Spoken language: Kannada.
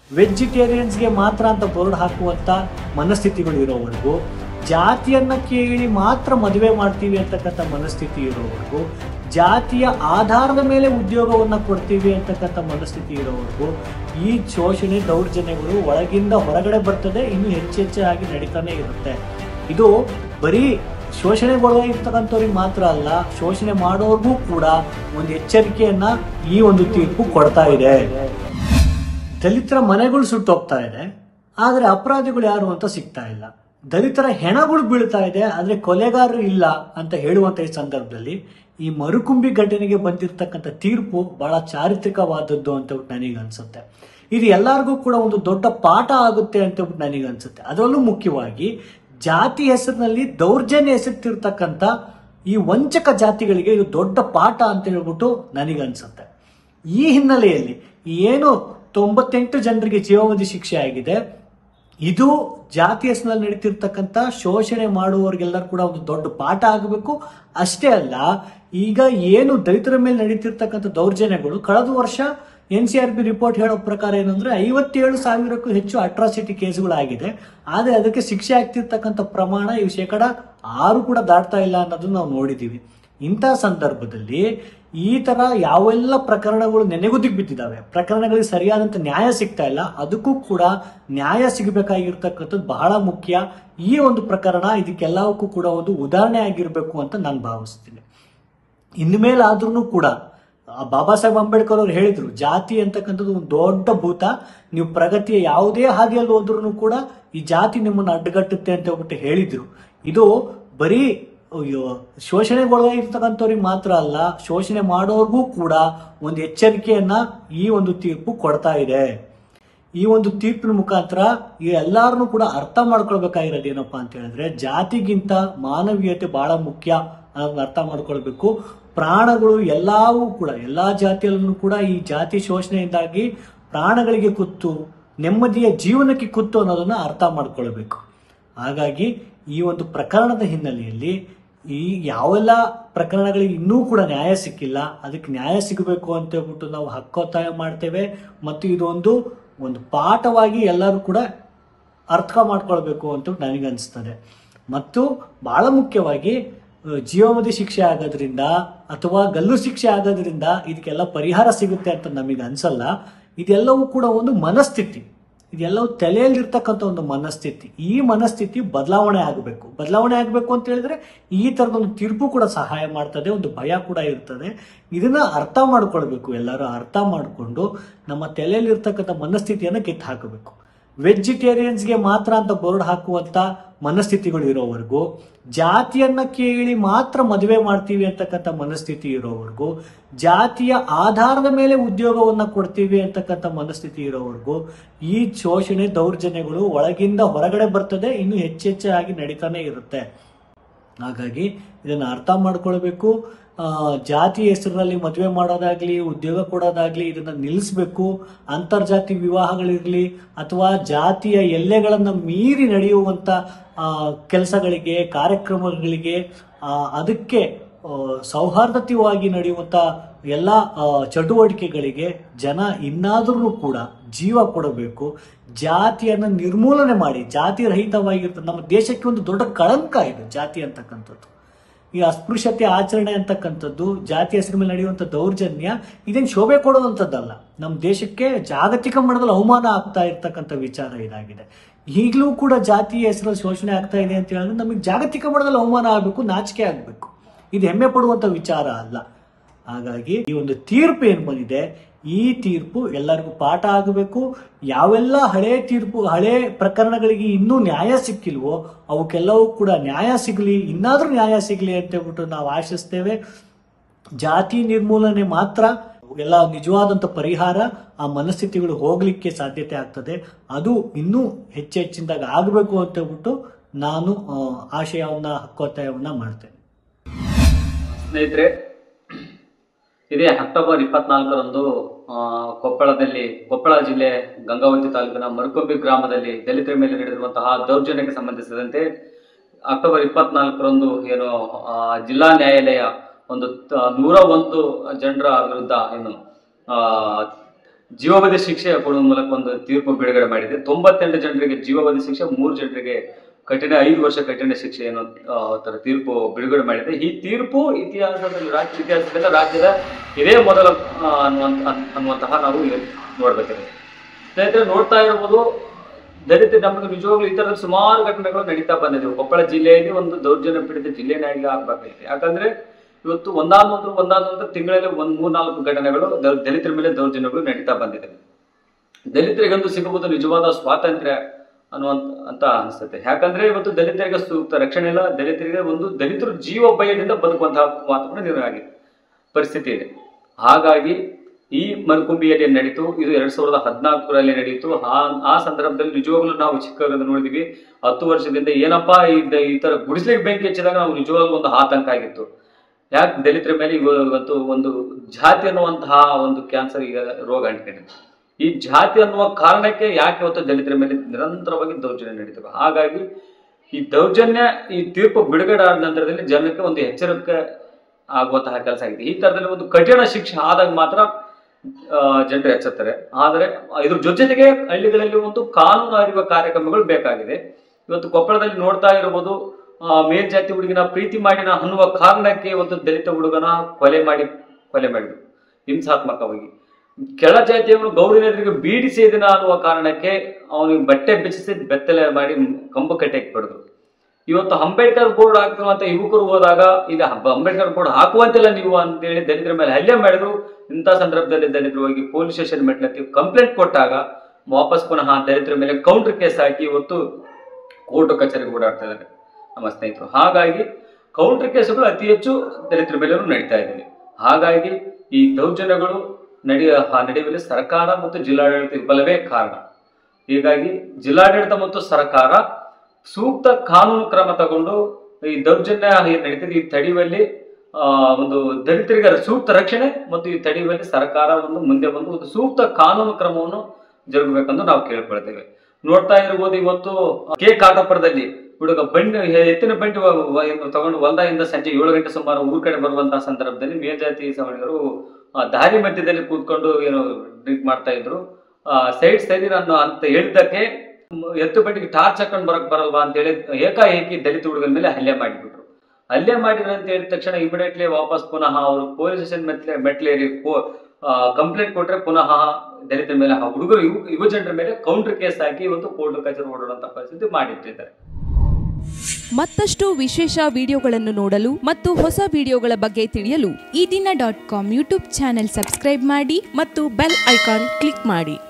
ವೆಜಿಟೇರಿಯನ್ಸ್ಗೆ ಮಾತ್ರ ಅಂತ ಬೋರ್ಡ್ ಹಾಕುವಂತ ಮನಸ್ಥಿತಿಗಳು ಇರೋವರೆಗೂ ಜಾತಿಯನ್ನ ಕೇಳಿ ಮಾತ್ರ ಮದುವೆ ಮಾಡ್ತೀವಿ ಅಂತಕ್ಕಂಥ ಮನಸ್ಥಿತಿ ಇರೋವರೆಗೂ ಜಾತಿಯ ಆಧಾರದ ಮೇಲೆ ಉದ್ಯೋಗವನ್ನ ಕೊಡ್ತೀವಿ ಅಂತಕ್ಕಂಥ ಮನಸ್ಥಿತಿ ಇರೋವರೆಗೂ ಈ ಶೋಷಣೆ ದೌರ್ಜನ್ಯಗಳು ಒಳಗಿಂದ ಹೊರಗಡೆ ಬರ್ತದೆ ಇನ್ನು ಹೆಚ್ಚೆಚ್ಚಾಗಿ ನಡೀತಾನೆ ಇರುತ್ತೆ ಇದು ಬರೀ ಶೋಷಣೆಗೊಳಗಿರ್ತಕ್ಕಂಥವ್ರಿಗೆ ಮಾತ್ರ ಅಲ್ಲ ಶೋಷಣೆ ಮಾಡೋರ್ಗೂ ಕೂಡ ಒಂದು ಎಚ್ಚರಿಕೆಯನ್ನ ಈ ಒಂದು ತೀರ್ಪು ಕೊಡ್ತಾ ಇದೆ ದಲಿತರ ಮನೆಗಳು ಸುಟ್ಟೋಗ್ತಾ ಇದೆ ಆದ್ರೆ ಅಪರಾಧಿಗಳು ಯಾರು ಅಂತ ಸಿಗ್ತಾ ಇಲ್ಲ ದಲಿತರ ಹೆಣಗಳು ಬೀಳ್ತಾ ಇದೆ ಆದ್ರೆ ಕೊಲೆಗಾರರು ಇಲ್ಲ ಅಂತ ಹೇಳುವಂತ ಈ ಸಂದರ್ಭದಲ್ಲಿ ಈ ಮರುಕುಂಬಿ ಘಟನೆಗೆ ಬಂದಿರತಕ್ಕಂಥ ತೀರ್ಪು ಬಹಳ ಚಾರಿತ್ರಿಕವಾದದ್ದು ಅಂತ ನನಗೆ ಅನ್ಸುತ್ತೆ ಇದು ಎಲ್ಲರಿಗೂ ಕೂಡ ಒಂದು ದೊಡ್ಡ ಪಾಠ ಆಗುತ್ತೆ ಅಂತ ನನಗೆ ಅನ್ಸುತ್ತೆ ಅದರಲ್ಲೂ ಮುಖ್ಯವಾಗಿ ಜಾತಿ ಹೆಸರಿನಲ್ಲಿ ದೌರ್ಜನ್ಯ ಎಸೆತಿರ್ತಕ್ಕಂಥ ಈ ವಂಚಕ ಜಾತಿಗಳಿಗೆ ಇದು ದೊಡ್ಡ ಪಾಠ ಅಂತ ಹೇಳ್ಬಿಟ್ಟು ನನಗನ್ಸುತ್ತೆ ಈ ಹಿನ್ನೆಲೆಯಲ್ಲಿ ಏನು ತೊಂಬತ್ತೆಂಟು ಜನರಿಗೆ ಜೀವಾವಧಿ ಶಿಕ್ಷೆ ಆಗಿದೆ ಇದು ಜಾತಿ ಹೆಸರಿನಲ್ಲಿ ನಡೀತಿರ್ತಕ್ಕಂಥ ಶೋಷಣೆ ಮಾಡುವವರಿಗೆಲ್ಲರೂ ಕೂಡ ಒಂದು ದೊಡ್ಡ ಪಾಠ ಆಗಬೇಕು ಅಷ್ಟೇ ಅಲ್ಲ ಈಗ ಏನು ದಲಿತರ ಮೇಲೆ ನಡೀತಿರ್ತಕ್ಕಂಥ ದೌರ್ಜನ್ಯಗಳು ಕಳೆದ ವರ್ಷ N C R B report ಹೇಳೋ ಪ್ರಕಾರ ಏನಂದ್ರೆ ಐವತ್ತೇಳು ಸಾವಿರಕ್ಕೂ ಹೆಚ್ಚು ಅಟ್ರಾಸಿಟಿ ಕೇಸ್ಗಳಾಗಿದೆ ಆದರೆ ಅದಕ್ಕೆ ಶಿಕ್ಷೆ ಆಗ್ತಿರ್ತಕ್ಕಂಥ ಪ್ರಮಾಣ ಈ ಶೇಕಡ ಆರು ಕೂಡ ದಾಟ್ತಾ ಇಲ್ಲ ಅನ್ನೋದನ್ನ ನಾವು ನೋಡಿದ್ದೀವಿ ಇಂಥ ಸಂದರ್ಭದಲ್ಲಿ ಈ ತರ ಯಾವೆಲ್ಲ ಪ್ರಕರಣಗಳು ನೆನೆಗುದಿಗೆ ಬಿದ್ದಿದ್ದಾವೆ ಪ್ರಕರಣಗಳಿಗೆ ಸರಿಯಾದಂತ ನ್ಯಾಯ ಸಿಗ್ತಾ ಇಲ್ಲ ಅದಕ್ಕೂ ಕೂಡ ನ್ಯಾಯ ಸಿಗಬೇಕಾಗಿರ್ತಕ್ಕಂಥದ್ದು ಬಹಳ ಮುಖ್ಯ ಈ ಒಂದು ಪ್ರಕರಣ ಇದಕ್ಕೆಲ್ಲವಕ್ಕೂ ಕೂಡ ಒಂದು ಉದಾಹರಣೆ ಆಗಿರಬೇಕು ಅಂತ ನಾನು ಭಾವಿಸ್ತೀನಿ ಇನ್ಮೇಲಾದ್ರೂ ಕೂಡ ಆ ಬಾಬಾ ಸಾಹೇಬ್ ಅಂಬೇಡ್ಕರ್ ಅವರು ಹೇಳಿದ್ರು ಜಾತಿ ಅಂತಕ್ಕಂಥದ್ದು ಒಂದು ದೊಡ್ಡ ಭೂತ ನೀವು ಪ್ರಗತಿಯ ಯಾವುದೇ ಹಾದಿಯಲ್ಲಿ ಹೋದ್ರೂ ಕೂಡ ಈ ಜಾತಿ ನಿಮ್ಮನ್ನು ಅಡ್ಡಗಟ್ಟುತ್ತೆ ಅಂತ ಹೇಳ್ಬಿಟ್ಟು ಹೇಳಿದ್ರು ಇದು ಬರೀ ಅಯ್ಯೋ ಶೋಷಣೆಗೊಳಗಿರ್ತಕ್ಕಂಥವ್ರಿಗೆ ಮಾತ್ರ ಅಲ್ಲ ಶೋಷಣೆ ಮಾಡೋರ್ಗೂ ಕೂಡ ಒಂದು ಎಚ್ಚರಿಕೆಯನ್ನ ಈ ಒಂದು ತೀರ್ಪು ಕೊಡ್ತಾ ಇದೆ ಈ ಒಂದು ತೀರ್ಪಿನ ಮುಖಾಂತರ ಈ ಎಲ್ಲಾರನ್ನು ಕೂಡ ಅರ್ಥ ಮಾಡ್ಕೊಳ್ಬೇಕಾಗಿರೋದು ಏನಪ್ಪಾ ಅಂತ ಹೇಳಿದ್ರೆ ಜಾತಿಗಿಂತ ಮಾನವೀಯತೆ ಬಹಳ ಮುಖ್ಯ ಅನ್ನೋದನ್ನ ಅರ್ಥ ಮಾಡ್ಕೊಳ್ಬೇಕು ಪ್ರಾಣಗಳು ಎಲ್ಲವೂ ಕೂಡ ಎಲ್ಲಾ ಜಾತಿಯಲ್ಲೂ ಕೂಡ ಈ ಜಾತಿ ಶೋಷಣೆಯಿಂದಾಗಿ ಪ್ರಾಣಗಳಿಗೆ ಕುತ್ತು ನೆಮ್ಮದಿಯ ಜೀವನಕ್ಕೆ ಕುತ್ತು ಅನ್ನೋದನ್ನ ಅರ್ಥ ಮಾಡ್ಕೊಳ್ಬೇಕು ಹಾಗಾಗಿ ಈ ಒಂದು ಪ್ರಕರಣದ ಹಿನ್ನೆಲೆಯಲ್ಲಿ ಈ ಯಾವೆಲ್ಲ ಪ್ರಕರಣಗಳಿಗೆ ಇನ್ನೂ ಕೂಡ ನ್ಯಾಯ ಸಿಕ್ಕಿಲ್ಲ ಅದಕ್ಕೆ ನ್ಯಾಯ ಸಿಗಬೇಕು ಅಂತ ಹೇಳ್ಬಿಟ್ಟು ನಾವು ಹಕ್ಕೊತ್ತಾಯ ಮಾಡ್ತೇವೆ ಮತ್ತು ಇದೊಂದು ಒಂದು ಪಾಠವಾಗಿ ಎಲ್ಲರೂ ಕೂಡ ಅರ್ಥ ಮಾಡ್ಕೊಳ್ಬೇಕು ಅಂತ ನನಗೆ ಅನಿಸ್ತದೆ ಮತ್ತು ಬಹಳ ಮುಖ್ಯವಾಗಿ ಆ, ಜೀವಾವಧಿ ಶಿಕ್ಷೆ ಆಗೋದ್ರಿಂದ ಅಥವಾ ಗಲ್ಲು ಶಿಕ್ಷೆ ಆಗೋದ್ರಿಂದ ಇದಕ್ಕೆಲ್ಲ ಪರಿಹಾರ ಸಿಗುತ್ತೆ ಅಂತ ನಮಗೆ ಅನ್ಸಲ್ಲ ಇದೆಲ್ಲವೂ ಕೂಡ ಒಂದು ಮನಸ್ಥಿತಿ ಇದೆಲ್ಲವೂ ತಲೆಯಲ್ಲಿರ್ತಕ್ಕಂಥ ಒಂದು ಮನಸ್ಥಿತಿ ಈ ಮನಸ್ಥಿತಿ ಬದಲಾವಣೆ ಆಗಬೇಕು ಬದಲಾವಣೆ ಆಗಬೇಕು ಅಂತ ಹೇಳಿದ್ರೆ ಈ ತರದ ಒಂದು ತೀರ್ಪು ಕೂಡ ಸಹಾಯ ಮಾಡ್ತದೆ ಒಂದು ಭಯ ಕೂಡ ಇರ್ತದೆ ಇದನ್ನ ಅರ್ಥ ಮಾಡ್ಕೊಳ್ಬೇಕು ಎಲ್ಲರೂ ಅರ್ಥ ಮಾಡಿಕೊಂಡು ನಮ್ಮ ತಲೆಯಲ್ಲಿರ್ತಕ್ಕಂಥ ಮನಸ್ಥಿತಿಯನ್ನು ಕಿತ್ತು ಹಾಕಬೇಕು ವೆಜಿಟೇರಿಯನ್ಸ್ಗೆ ಮಾತ್ರ ಅಂತ ಬೋರ್ಡ್ ಹಾಕುವಂತ ಮನಸ್ಥಿತಿಗಳು ಇರೋವರೆಗೂ ಜಾತಿಯನ್ನ ಕೇಳಿ ಮಾತ್ರ ಮದುವೆ ಮಾಡ್ತೀವಿ ಅಂತಕ್ಕಂಥ ಮನಸ್ಥಿತಿ ಇರೋವರೆಗೂ ಜಾತಿಯ ಆಧಾರದ ಮೇಲೆ ಉದ್ಯೋಗವನ್ನ ಕೊಡ್ತೀವಿ ಅಂತಕ್ಕಂಥ ಮನಸ್ಥಿತಿ ಇರೋವರೆಗೂ ಈ ಶೋಷಣೆ ದೌರ್ಜನ್ಯಗಳು ಒಳಗಿಂದ ಹೊರಗಡೆ ಬರ್ತದೆ ಇನ್ನು ಹೆಚ್ಚೆಚ್ಚಾಗಿ ನಡೀತಾನೆ ಇರುತ್ತೆ ಹಾಗಾಗಿ ಇದನ್ನ ಅರ್ಥ ಮಾಡ್ಕೊಳ್ಬೇಕು ಆ, ಜಾತಿ ಹೆಸರಿನಲ್ಲಿ ಮದುವೆ ಮಾಡೋದಾಗ್ಲಿ ಉದ್ಯೋಗ ಕೊಡೋದಾಗ್ಲಿ ಇದನ್ನ ನಿಲ್ಲಿಸಬೇಕು ಅಂತರ್ಜಾತಿ ವಿವಾಹಗಳಿರ್ಲಿ ಅಥವಾ ಜಾತಿಯ ಎಲ್ಲೆಗಳನ್ನ ಮೀರಿ ನಡೆಯುವಂತ ಕೆಲಸಗಳಿಗೆ ಕಾರ್ಯಕ್ರಮಗಳಿಗೆ ಆ, ಅದಕ್ಕೆ ಆ, ಸೌಹಾರ್ದತೆಯಾಗಿ ನಡೆಯುವಂತ ಎಲ್ಲ ಆ, ಚಟುವಟಿಕೆಗಳಿಗೆ ಜನ ಇನ್ನಾದ್ರೂ ಕೂಡ ಜೀವ ಕೊಡಬೇಕು ಜಾತಿಯನ್ನ ನಿರ್ಮೂಲನೆ ಮಾಡಿ ಜಾತಿ ರಹಿತವಾಗಿರ್ತದೆ ನಮ್ಮ ದೇಶಕ್ಕೆ ಒಂದು ದೊಡ್ಡ ಕಳಂಕ ಇದು ಜಾತಿ ಅಂತಕ್ಕಂಥದ್ದು ಈ ಅಸ್ಪೃಶ್ಯತೆ ಆಚರಣೆ ಅಂತಕ್ಕಂಥದ್ದು ಜಾತಿ ಹೆಸರು ಮೇಲೆ ನಡೆಯುವಂಥ ದೌರ್ಜನ್ಯ ಇದೇನು ಶೋಭೆ ಕೊಡುವಂಥದ್ದಲ್ಲ ನಮ್ಮ ದೇಶಕ್ಕೆ ಜಾಗತಿಕ ಮಟ್ಟದಲ್ಲಿ ಅವಮಾನ ಆಗ್ತಾ ಇರ್ತಕ್ಕಂಥ ವಿಚಾರ ಇದಾಗಿದೆ ಈಗಲೂ ಕೂಡ ಜಾತಿಯ ಹೆಸರಲ್ಲಿ ಶೋಷಣೆ ಆಗ್ತಾ ಇದೆ ಅಂತ ಹೇಳಿದ್ರೆ ನಮಗೆ ಜಾಗತಿಕ ಮಟ್ಟದಲ್ಲಿ ಅವಮಾನ ಆಗಬೇಕು ನಾಚಿಕೆ ಆಗಬೇಕು ಇದು ಹೆಮ್ಮೆ ಪಡುವಂಥ ವಿಚಾರ ಅಲ್ಲ ಹಾಗಾಗಿ ಈ ಒಂದು ತೀರ್ಪು ಏನು ಬಂದಿದೆ ಈ ತೀರ್ಪು ಎಲ್ಲರಿಗೂ ಪಾಠ ಆಗಬೇಕು ಯಾವೆಲ್ಲ ಹಳೆ ತೀರ್ಪು ಹಳೆ ಪ್ರಕರಣಗಳಿಗೆ ಇನ್ನೂ ನ್ಯಾಯ ಸಿಕ್ಕಿಲ್ವೋ ಅವಕ್ಕೆಲ್ಲವೂ ಕೂಡ ನ್ಯಾಯ ಸಿಗಲಿ ಇನ್ನಾದ್ರೂ ನ್ಯಾಯ ಸಿಗಲಿ ಅಂತ ಹೇಳ್ಬಿಟ್ಟು ನಾವು ಆಶಿಸ್ತೇವೆ ಜಾತಿ ನಿರ್ಮೂಲನೆ ಮಾತ್ರ ಎಲ್ಲ ನಿಜವಾದಂಥ ಪರಿಹಾರ ಆ ಮನಸ್ಥಿತಿಗಳು ಹೋಗ್ಲಿಕ್ಕೆ ಸಾಧ್ಯತೆ ಆಗ್ತದೆ ಅದು ಇನ್ನೂ ಹೆಚ್ಚು ಹೆಚ್ಚಿನದಾಗ ಆಗಬೇಕು ಅಂತ ಹೇಳ್ಬಿಟ್ಟು ನಾನು ಆ, ಆಶಯವನ್ನ ಹಕ್ಕೊತ್ತಾಯವನ್ನ ಮಾಡ್ತೇನೆ ಸ್ನೇಹಿತರೆ ಇದೇ ಅಕ್ಟೋಬರ್ ಇಪ್ಪತ್ನಾಲ್ಕರಂದು ಆ, ಕೊಪ್ಪಳದಲ್ಲಿ ಕೊಪ್ಪಳ ಜಿಲ್ಲೆ ಗಂಗಾವತಿ ತಾಲೂಕಿನ ಮರುಕೊಂಬಿ ಗ್ರಾಮದಲ್ಲಿ ದಲಿತರ ಮೇಲೆ ನಡೆದಿರುವಂತಹ ದೌರ್ಜನ್ಯಕ್ಕೆ ಸಂಬಂಧಿಸಿದಂತೆ ಅಕ್ಟೋಬರ್ ಇಪ್ಪತ್ನಾಲ್ಕರಂದು ಏನು ಆ, ಜಿಲ್ಲಾ ನ್ಯಾಯಾಲಯ ಒಂದು ತ- ನೂರ ಒಂದು ಜನರ ವಿರುದ್ಧ ಏನು ಆ, ಜೀವಾವಧಿ ಶಿಕ್ಷೆ ಕೊಡುವ ಮೂಲಕ ಒಂದು ತೀರ್ಪು ಬಿಡುಗಡೆ ಮಾಡಿದೆ ತೊಂಬತ್ತೆಂಟು ಜನರಿಗೆ ಜೀವಾವಧಿ ಶಿಕ್ಷೆ ಮೂರು ಜನರಿಗೆ ಕಠಿಣ ಐದು ವರ್ಷ ಕಠಿಣ ಶಿಕ್ಷೆಯನ್ನು ಆ, ತರ ತೀರ್ಪು ಬಿಡುಗಡೆ ಮಾಡಿದೆ ಈ ತೀರ್ಪು ಇತಿಹಾಸದಲ್ಲಿ ರಾಜ್ಯ ಇತಿಹಾಸದಿಂದ ರಾಜ್ಯದ ಇದೇ ಮೊದಲ ಆ, ಅನ್ನುವಂತ ಅನ್- ಅನ್ನುವಂತಹ ನಾವು ಇಲ್ಲಿ ನೋಡ್ಬೇಕಾಗಿದೆ ಸ್ನೇಹಿತರೆ ನೋಡ್ತಾ ಇರ್ಬೋದು ದಲಿತ ನಮಗೆ ನಿಜವಾಗ್ಲೂ ಈ ತರದ ಸುಮಾರು ಘಟನೆಗಳು ನಡೀತಾ ಬಂದಿದೆ ಕೊಪ್ಪಳ ಜಿಲ್ಲೆಯಲ್ಲಿ ಒಂದು ದೌರ್ಜನ್ಯ ಪೀಡಿತ ಜಿಲ್ಲೆನಾಗಿ ಆಗ್ಬೇಕಾಗಿದೆ ಯಾಕಂದ್ರೆ ಇವತ್ತು ಒಂದಾನೊಂದು ಒಂದಾನೊಂದು ತಿಂಗಳಲ್ಲಿ ಒಂದ್ ಮೂರ್ನಾಲ್ಕು ಘಟನೆಗಳು ದ- ದಲಿತರ ಮೇಲೆ ದೌರ್ಜನ್ಯಗಳು ನಡೀತಾ ಬಂದಿದೆ ದಲಿತರಿಗಂದು ಸಿಗುವುದು ನಿಜವಾದ ಸ್ವಾತಂತ್ರ್ಯ ಅನ್ನುವಂತ ಅಂತ ಅನಿಸುತ್ತೆ ಯಾಕಂದ್ರೆ ಇವತ್ತು ದಲಿತರಿಗೆ ಸೂಕ್ತ ರಕ್ಷಣೆ ಇಲ್ಲ ದಲಿತರಿಗೆ ಒಂದು ದಲಿತರು ಜೀವ ಭಯದಿಂದ ಬದುಕುವಂತಹ ವಾತಾವರಣ ನಿರ್ಮಾಣ ಪರಿಸ್ಥಿತಿ ಇದೆ ಹಾಗಾಗಿ ಈ ಮರುಕುಂಬಿಯಲ್ಲಿ ನಡೀತು ಇದು ಎರಡ್ ಸಾವಿರದ ಹದಿನಾಲ್ಕರಲ್ಲಿ ನಡೆಯಿತು ಆ ಆ ಸಂದರ್ಭದಲ್ಲಿ ನಿಜವಾಗ್ಲೂ ನಾವು ಚಿಕ್ಕವರಿಂದ ನೋಡಿದ್ವಿ ಹತ್ತು ವರ್ಷದಿಂದ ಏನಪ್ಪಾ ಈ- ಈ ತರ ಗುಡಿಸ್ಲಿಕ್ಕೆ ಬೆಂಕಿ ಹಚ್ಚಿದಾಗ ನಾವು ನಿಜವಾಗ್ಲೂ ಒಂದು ಆತಂಕ ಆಗಿತ್ತು ಯಾಕೆ ದಲಿತರ ಮೇಲೆ ಇವ- ಇವತ್ತು ಒಂದು ಜಾತಿ ಅನ್ನುವಂತಹ ಒಂದು ಕ್ಯಾನ್ಸರ್ ಈಗ ರೋಗ ಅಂಟ್ಕೊಂಡಿದೆ ಈ ಜಾತಿ ಅನ್ನುವ ಕಾರಣಕ್ಕೆ ಯಾಕೆ ಇವತ್ತು ದಲಿತರ ಮೇಲೆ ನಿರಂತರವಾಗಿ ದೌರ್ಜನ್ಯ ನಡೀತವೆ ಹಾಗಾಗಿ ಈ ದೌರ್ಜನ್ಯ ಈ ತೀರ್ಪು ಬಿಡುಗಡೆ ಆದ ನಂತರದಲ್ಲಿ ಜನಕ್ಕೆ ಒಂದು ಎಚ್ಚರಿಕೆ ಆಗುವಂತಹ ಕೆಲಸ ಆಗಿದೆ ಈ ತರದಲ್ಲಿ ಒಂದು ಕಠಿಣ ಶಿಕ್ಷೆ ಆದಾಗ ಮಾತ್ರ ಆ, ಜನರು ಎಚ್ಚೆತ್ತಾರೆ ಆದರೆ ಇದ್ರ ಜೊತೆಗೆ ಹಳ್ಳಿಗಳಲ್ಲಿ ಒಂದು ಕಾನೂನು ಅರಿವ ಕಾರ್ಯಕ್ರಮಗಳು ಬೇಕಾಗಿದೆ ಇವತ್ತು ಕೊಪ್ಪಳದಲ್ಲಿ ನೋಡ್ತಾ ಇರಬಹುದು ಆ, ಮೇಲ್ಜಾತಿ ಹುಡುಗಿನ ಪ್ರೀತಿ ಮಾಡಿನ ಅನ್ನುವ ಕಾರಣಕ್ಕೆ ಒಂದು ದಲಿತ ಹುಡುಗನ ಕೊಲೆ ಮಾಡಿ ಕೊಲೆ ಮಾಡಿದ್ರು ಹಿಂಸಾತ್ಮಕವಾಗಿ ಕೆಳ ಜಾತಿಯವನು ಗೌರಿನೆದುರಿಗೆ ಬೀಡಿ ಸೇದಿನ ಅನ್ನುವ ಕಾರಣಕ್ಕೆ ಅವನಿಗೆ ಬಟ್ಟೆ ಬಿಚ್ಚಿಸಿ ಬೆತ್ತಲೆ ಮಾಡಿ ಕಂಬ ಕಟ್ಟೆಗೆ ಪಡೆದ್ರು ಇವತ್ತು ಅಂಬೇಡ್ಕರ್ ಬೋರ್ಡ್ ಹಾಕುವಂತ ಯುವಕರು ಹೋದಾಗ ಈಗ ಹಬ್ಬ- ಅಂಬೇಡ್ಕರ್ ಬೋರ್ಡ್ ಹಾಕುವಂತಿಲ್ಲ ನೀವು ಅಂತೇಳಿ ದಲಿತರ ಮೇಲೆ ಹಲ್ಲೆ ಮಾಡಿದ್ರು ಇಂಥ ಸಂದರ್ಭದಲ್ಲಿ ದಲಿತರು ಹೋಗಿ ಪೊಲೀಸ್ ಸ್ಟೇಷನ್ ಮೆಟ್ಲತ್ತಿ ಕಂಪ್ಲೇಂಟ್ ಕೊಟ್ಟಾಗ ವಾಪಸ್ ಪುನಃ ದಲಿತರ ಮೇಲೆ ಕೌಂಟರ್ ಕೇಸ್ ಹಾಕಿ ಇವತ್ತು ಕೋರ್ಟ್ ಕಚೇರಿಗೆ ಓಡಾಡ್ತಾ ಇದ್ದಾರೆ ನಮ್ಮ ಸ್ನೇಹಿತರು ಹಾಗಾಗಿ ಕೌಂಟರ್ ಕೇಸುಗಳು ಅತಿ ಹೆಚ್ಚು ದಲಿತರ ಮೇಲೂ ನಡೀತಾ ಇದ್ದಾವೆ ಹಾಗಾಗಿ ಈ ದೌರ್ಜನ್ಯಗಳು ನಡೆಯ ನಡೆಯುವಲ್ಲಿ ಸರ್ಕಾರ ಮತ್ತು ಜಿಲ್ಲಾಡಳಿತ ವಿಫಲವೇ ಕಾರಣ ಹೀಗಾಗಿ ಜಿಲ್ಲಾಡಳಿತ ಮತ್ತು ಸರ್ಕಾರ ಸೂಕ್ತ ಕಾನೂನು ಕ್ರಮ ತಗೊಂಡು ಈ ದೌರ್ಜನ್ಯ ಏನ್ ನಡೀತಿದೆ ಈ ತಡೆಯುವಲ್ಲಿ ಆ, ಒಂದು ದಲಿತರಿಗೆ ಸೂಕ್ತ ರಕ್ಷಣೆ ಮತ್ತು ಈ ತಡೆಯುವಲ್ಲಿ ಸರ್ಕಾರ ಒಂದು ಮುಂದೆ ಬಂದು ಒಂದು ಸೂಕ್ತ ಕಾನೂನು ಕ್ರಮವನ್ನು ಜರುಗಬೇಕೆಂದು ನಾವು ಕೇಳ್ಕೊಳ್ತೇವೆ ನೋಡ್ತಾ ಇರ್ಬೋದು ಇವತ್ತು ಕೆ ಕಾಟಪುರದಲ್ಲಿ ಹುಡುಗ ಬಂಡಿ ಎತ್ತಿನ ಬಂಡಿ ವ- ವ- ಏನು ತಗೊಂಡು ಹೊಲದಿಂದ ಸಂಜೆ ಏಳು ಗಂಟೆ ಸುಮಾರು ಊರ್ ಕಡೆ ಬರುವಂತಹ ಸಂದರ್ಭದಲ್ಲಿ ಮೇಲ್ಜಾತಿ ಸವಣಿಗರು ಆ, ದಾರಿ ಮಧ್ಯದಲ್ಲಿ ಕೂತ್ಕೊಂಡು ಏನು ಡ್ರಿಂಕ್ ಮಾಡ್ತಾ ಇದ್ರು ಸೈಡ್ ಸೈಡ್ ಅನ್ನೋ ಅಂತ ಹೇಳಿದ್ದಕ್ಕೆ ಮ್, ಎತ್ತು ಬಂಡಿಗೆ ಟಾರ್ಚ್ ಹಾಕೊಂಡು ಬರಕ್ ಬರಲ್ವಾ ಅಂತ ಹೇಳಿ ಏಕಾಏಕಿ ದಲಿತ ಹುಡುಗನ ಮೇಲೆ ಹಲ್ಲೆ ಮಾಡಿಬಿಟ್ರು ಹಲ್ಲೆ ಮಾಡಿದ್ರು ಅಂತ ಹೇಳಿದ ತಕ್ಷಣ ಇಮಿಡಿಯೇಟ್ಲಿ ವಾಪಸ್ ಪುನಃ ಅವರು ಪೊಲೀಸ್ ಸ್ಟೇಷನ್ ಮೆಟ್ಲೆ ಮೆಟ್ಲೇರಿ ಕಂಪ್ಲೇಂಟ್ ಕೊಟ್ರೆ ಪುನಃ ದಲಿತರ ಮೇಲೆ ಆ ಹುಡುಗರು ಯುವ ಯುವ ಜನರ ಮೇಲೆ ಕೌಂಟರ್ ಕೇಸ್ ಹಾಕಿ ಇವತ್ತು ಕೋರ್ಟ್ ಕಚೇರಿ ಓಡಾಡುವಂತ ಪರಿಸ್ಥಿತಿ ಮಾಡಿಟ್ಟಿದ್ದಾರೆ ಮತ್ತಷ್ಟು ವಿಶೇಷ ವಿಡಿಯೋಗಳನ್ನು ನೋಡಲು ಮತ್ತು ಹೊಸ ವಿಡಿಯೋಗಳ ಬಗ್ಗೆ ತಿಳಿಯಲು ಈ ದಿನ dot com YouTube channel subscribe ಮಾಡಿ ಮತ್ತು ಬೆಲ್ ಐಕಾನ್ ಕ್ಲಿಕ್ ಮಾಡಿ